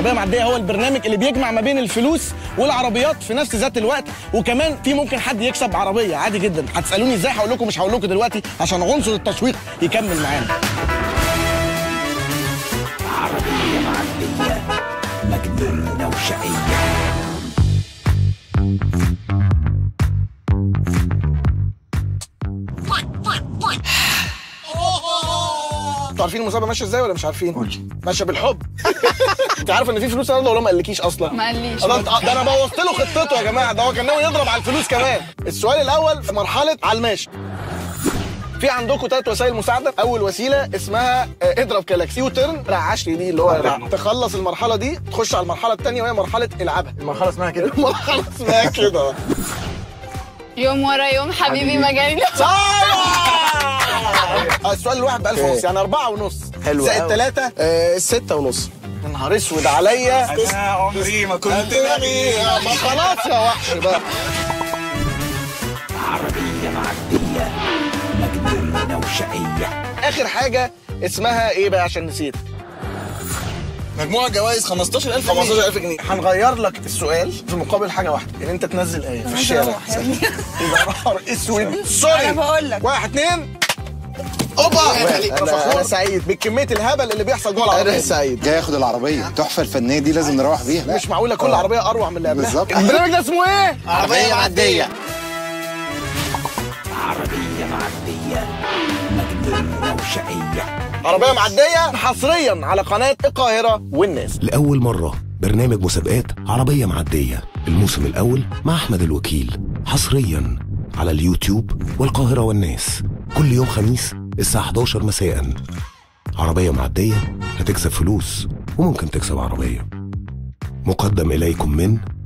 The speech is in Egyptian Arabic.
عربيه معديه هو البرنامج اللي بيجمع ما بين الفلوس والعربيات في نفس ذات الوقت وكمان في ممكن حد يكسب عربيه عادي جدا هتسالوني ازاي هقول لكم مش هقول لكم دلوقتي عشان عنصر التشويق يكمل معانا عربية معدية مجنونة وشقية انتوا عارفين المسابقه ماشيه ازاي ولا مش عارفين؟ ماشيه بالحب انت عارف ان في فلوس النهارده ولا ما قالكيش اصلا؟ ما قاليش. ده, انت- ده انا بوظت له خطته يا جماعه ده هو كان ناوي يضرب على الفلوس كمان السؤال الاول في مرحله على الماشي في عندكم ثلاث وسائل مساعده اول وسيله اسمها آه، اضرب كلاكسي وترن رعاش لي دي اللي هو تخلص المرحله دي تخش على المرحله الثانيه وهي مرحله العبها المرحله اسمها كده المرحله اسمها كده يوم ورا يوم حبيبي ما جالي آه، السؤال الواحد ب 1000 ونص يعني أربعة ونص حلو زائد أوي. ثلاثة آه ستة ونص يا نهار اسود عليا انا عمري ما كنت ما خلاص يا وحش بقى عربية معدية مجنونة وشقية اخر حاجه اسمها ايه بقى عشان نسيت مجموع جوائز 15000 15000 جنيه هنغير لك السؤال في مقابل حاجه واحده ان انت تنزل ايه في الشارع يبقى نهار اسود سوري أنا بقول لك. واحد اتنين اوبا انا أنا فخور سعيد بكميه الهبل اللي بيحصل جوه العربيه سعيد جاي ياخد العربيه التحفه الفنيه دي لازم نروح بيها مش معقوله كل عربيه اروع من اللي قبلها بالظبط. البرنامج ده اسمه ايه؟ عربيه معديه عربية معدية مجنونة وشقية عربيه معديه حصريا على قناه القاهره والناس لأول مرة برنامج مسابقات عربية معدية الموسم الأول مع أحمد الوكيل حصريا على اليوتيوب والقاهرة والناس كل يوم خميس الساعة 11 مساء عربية معدية هتكسب فلوس وممكن تكسب عربية مقدم إليكم من